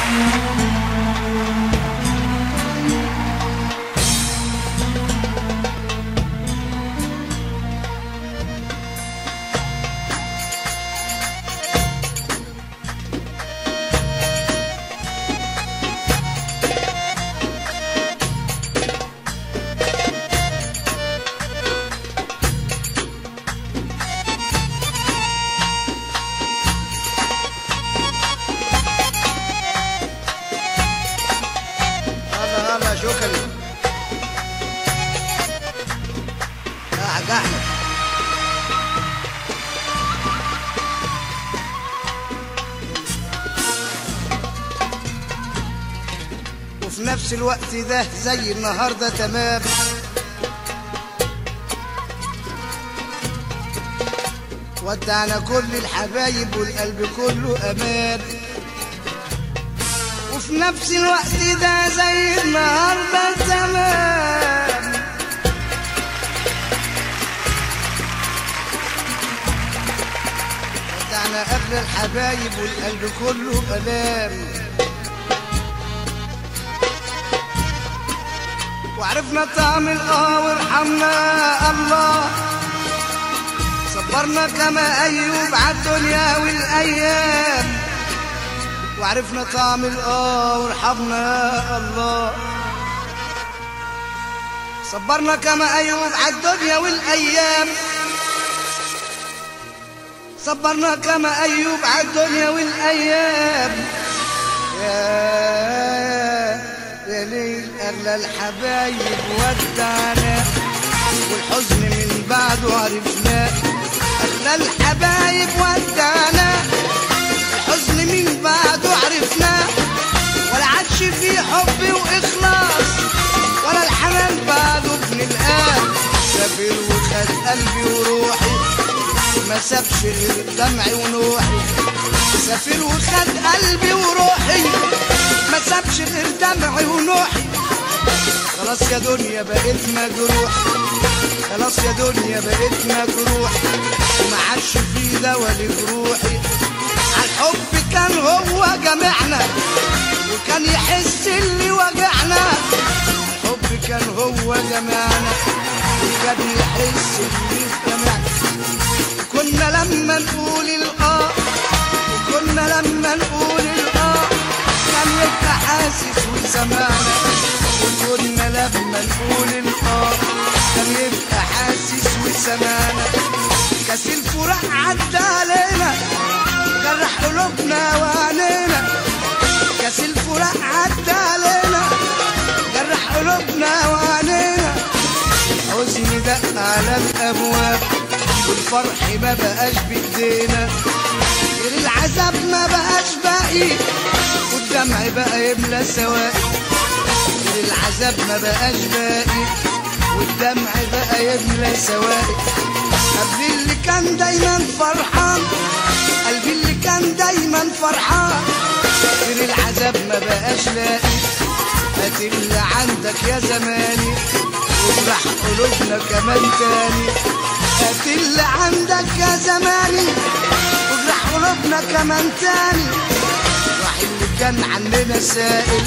هلا هلا شكرا يا حاج احمد وفي نفس الوقت ده زي النهارده تمام ودعنا كل الحبايب والقلب كله امان وفي نفس الوقت ده زي النهارده تمام ودعنا قبل الحبايب والقلب كله ألام وعرفنا طعم الآه وارحمنا الله صبرنا كما أيوب عالدنيا والأيام وعرفنا طعم الآه وارحمنا الله صبرنا كما أيوب عالدنيا والأيام صبرنا كما أيوب عالدنيا والأيام يا يا ليل أغلى الحبايب ودعنا والحزن من بعده عرفناه أغلى الحبايب ودعنا الحزن من بعده عرفناه ولا عادش فيه حب وإخلاص ولا الحنان بعده بنلقاه سافر وخد قلبي وروحي ما سابش غير دمعي ونوحي سافر وخد قلبي وروحي ما سابش غير دمعي ونوحي خلاص يا دنيا بقيت مجروح خلاص يا دنيا بقيت مجروح وما عادش في دوا لجروحي عالحب كان هو جمعنا وكان يحس اللي وجعنا الحب كان هو جمعنا وكان يحس اللي جمعنا كنا لما نقول الآه وكنا لما نقول الآه كان يبقى حاسس وسمعنا وكنا لما نقول الآه كان يبقى حاسس وسمعنا كاس الفراق عدى علينا جرح قلوبنا وعينينا كاس الفراق عدى علينا جرح قلوبنا وعينينا الحزن دق على الابواب والفرح ما بقاش بايدينا غير العذاب ما بقاش باقي والدمع بقى يملى سواقي غير العذاب ما بقاش باقي والدمع بقى يملى سواقي قلبي اللي كان دايما فرحان قلبي اللي كان دايما فرحان غير العذاب ما بقاش لاقي هات اللي عندك يا زماني وافرح قلوبنا كمان تاني هات اللي عندك يا زماني وافرح قلوبنا كمان تاني راح اللي كان عننا سائل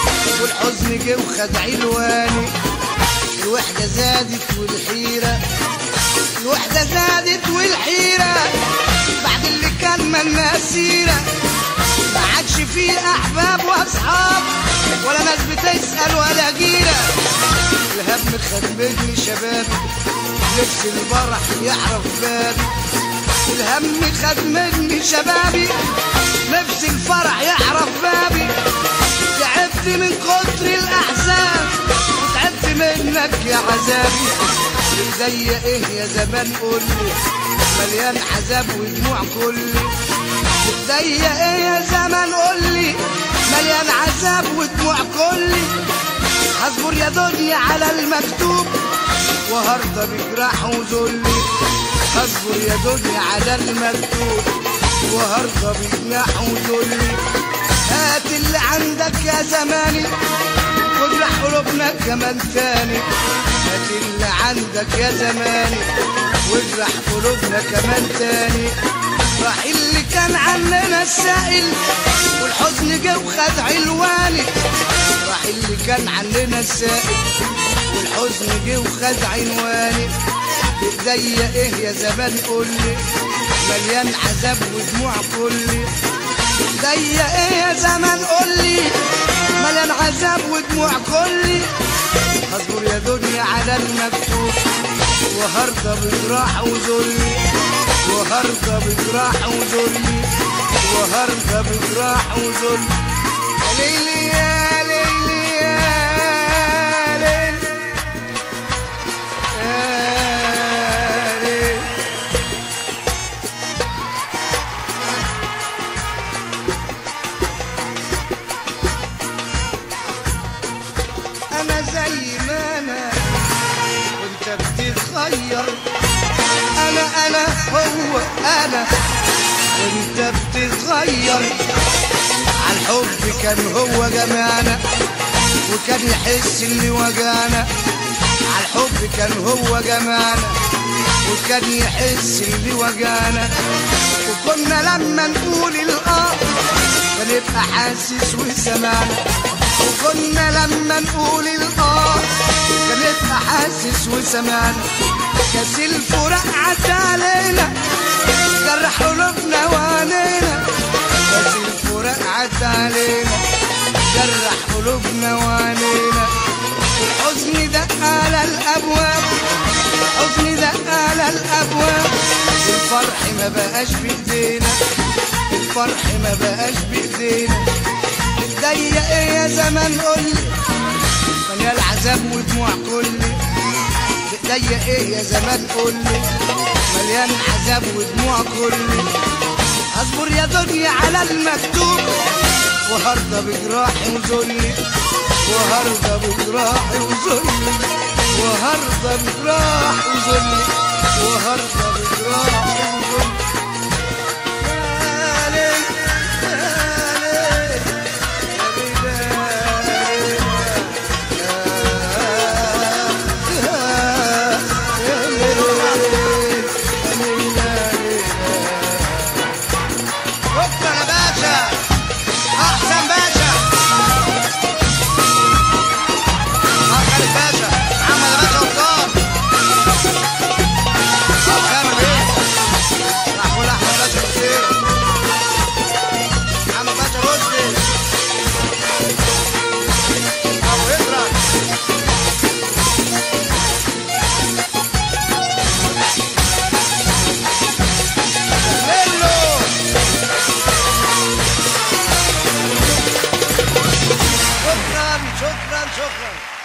والحزن جه وخد علواني الوحدة زادت والحيرة الوحدة زادت والحيرة بعد اللي كان منا سيرة ما عادش فيه أحباب وأصحاب ولا ناس بتسأل ولا جيرة الهم خربجني شبابي نفس الفرح يعرف بابي الهم خد مني شبابي نفس الفرح يعرف بابي تعبت من كتر الأحزان وتعبت منك يا عذابي ايديا ايه يا زمان قولي مليان عذاب ودموع كلي ايديا ايه يا زمان قولي مليان عذاب ودموع كلي هصبر يا دنيا على المكتوب وهرضى بجراح وذلي هصبر يا دنيا على المكتوب وهرضى بجراح وذلي هات اللي عندك يا زماني واجرح قلوبنا كمان تاني هات اللي عندك يا زماني واجرح قلوبنا كمان تاني راح اللي كان عننا السائل والحزن جه وخد وخد علواني راح اللي كان عننا السائد والحزن جه وخد عنواني بايديا ايه يا زمان قولي مليان عذاب ودموع كلي بايديا ايه يا زمان قولي مليان عذاب ودموع كلي اصبر يا دنيا على المكتوب وهرضى بجراح وذلي وهرضى بجراح وذلي وهرضى بجراح وذلي يا ليلي يا ليلي يا ليلي يا ليلي انا زي ما انا وانت بتتغير انا انا هو انا وانت بتتغير عالحب كان هو جمعنا وكان يحس اللي وجعنا عالحب كان هو جمعنا وكان يحس اللي وجعنا وكنا لما نقول الاه كان يبقى حاسس وسمعنا وكنا لما نقول الاه كان يبقى حاسس وسمعنا كاس الفراق عدى علينا جرح قلوبنا وعينينا كاس الفراق عدى علينا جرح قلوبنا وعينينا الحزن دق على الابواب الحزن دق على الابواب الفرح ما بقاش بايدينا الفرح ما بقاش بايدينا متضايق ايه يا زمان قولي مليان عذاب ودموع كلي متضايق ايه يا زمان قولي مليان عذاب ودموع كلي اصبر يا دنيا على المكتوب وهرضى بجراحي وذلي وهرضى بجراحي وذلي وهرضى بجراحي وذلي وهرضى بجراحي وذلي يا ليل يا ليل شكرا يا باشا احسن باشا احسن باشا محمد يا باشا وطار احسن بيه محمود احمد باشا حسين محمد باشا رشدي ابو ادرك ليلو شكرا شكرا شكرا